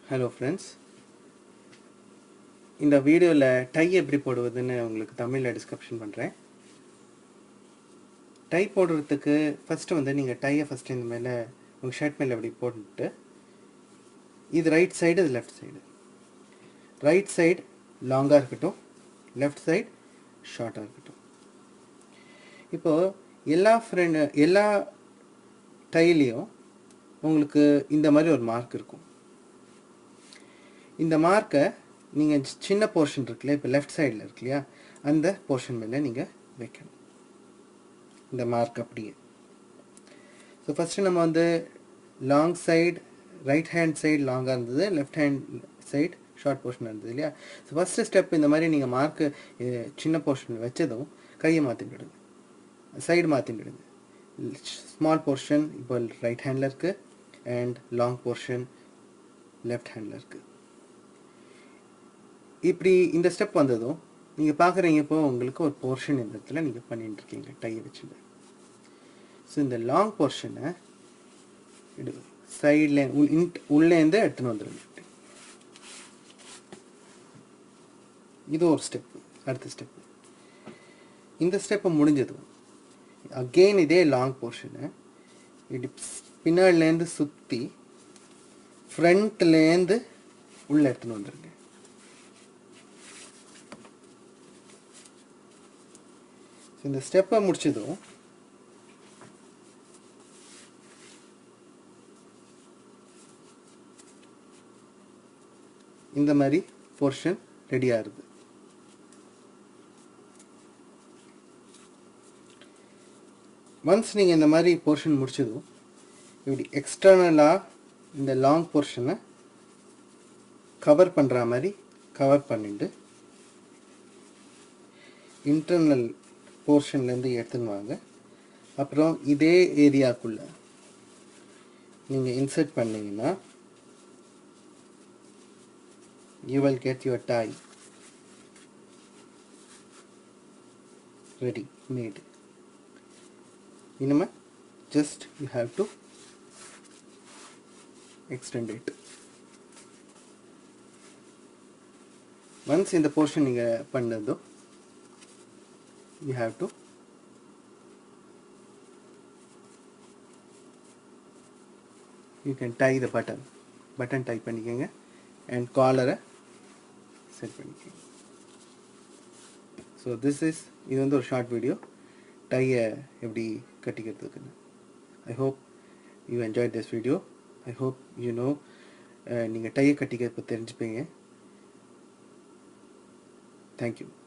hello friends இந்த வீடியோவில் tie எப்படி போடுவதுன்னு உங்களுக்கு தமிழில் டிஸ்கிரிப்ஷன் பண்ணுறேன் டை போடுறதுக்கு ஃபஸ்ட்டு வந்து நீங்கள் டையை ஃபஸ்ட்டு இந்த மேலே உங்கள் ஷர்ட் மேலே இப்படி போட்டுட்டு இது ரைட் சைடு இது லெஃப்ட் சைடு ரைட் சைடு லாங்காக இருக்கட்டும் லெஃப்ட் சைடு ஷார்ட்டாக இருக்கட்டும் இப்போது எல்லா ஃப்ரெண்டு எல்லா டைலையும் உங்களுக்கு இந்த மாதிரி ஒரு மார்க் இருக்கும் இந்த மார்க்கை நீங்கள் சின்ன போர்ஷன் இருக்குல்ல இப்போ லெஃப்ட் சைடில் இருக்கு இல்லையா அந்த போர்ஷன் மேலே நீங்கள் வைக்கணும் இந்த மார்க் அப்படியே ஸோ ஃபஸ்ட்டு நம்ம வந்து long side right hand side லாங்காக இருந்தது left hand side short portion இருந்தது இல்லையா ஸோ ஃபஸ்ட்டு ஸ்டெப் இந்த மாதிரி நீங்கள் மார்க்கு சின்ன போர்ஷன் வச்சதும் கையை மாற்றிடுங்க சைடு மாற்றிடுங்க ஸ்மால் போர்ஷன் இப்போ ரைட் ஹேண்டில் இருக்குது அண்ட் லாங் போர்ஷன் லெஃப்ட் ஹேண்டில் இருக்குது இப்படி இந்த ஸ்டெப் வந்ததும் நீங்கள் பார்க்குறீங்க இப்போ உங்களுக்கு ஒரு போர்ஷன் இந்த இடத்துல நீங்கள் பண்ணிட்டு இருக்கீங்க டையை வச்சுட்டு ஸோ இந்த லாங் போர்ஷனை சைடில் உள்ளேருந்து எடுத்துன்னு வந்துடுங்க இது ஒரு ஸ்டெப்பு அடுத்த ஸ்டெப்பு இந்த ஸ்டெப்பு முடிஞ்சதும் அகெயின் இதே லாங் போர்ஷனை இப்படி பின்னாடிலேருந்து சுற்றி ஃப்ரண்ட்லேருந்து உள்ளே எடுத்துன்னு வந்துடுங்க இந்த ஸ்டெப்பை முடிச்சதும் இந்த மாதிரி போர்ஷன் ரெடி ஆகுது ஒன்ஸ் நீங்கள் இந்த மாதிரி போர்ஷன் முடிச்சதும் இப்படி எக்ஸ்டர்னலாக இந்த லாங் போர்ஷனை கவர் பண்ணுற மாதிரி கவர் பண்ணிட்டு இன்டர்னல் போர்ஷன்லேருந்து எடுத்துன்னு வாங்க அப்புறம் இதே ஏரியாக்குள்ளே நீங்கள் இன்சர்ட் பண்ணிங்கன்னா you will get your tie ready made இனிமே just you have to extend it once இந்த போர்ஷன் நீங்கள் பண்ணதோ you have to you can tie the button button tie பண்ணிக்கங்க and collar செட் பண்ணிக்கங்க ஸோ திஸ் இஸ் இது வந்து ஒரு ஷார்ட் வீடியோ டையை எப்படி கட்டிக்கிறதுக்குன்னு I hope you enjoy this video I hope you know நீங்கள் டையை கட்டிக்க இப்போ தெரிஞ்சுப்பீங்க தேங்க்யூ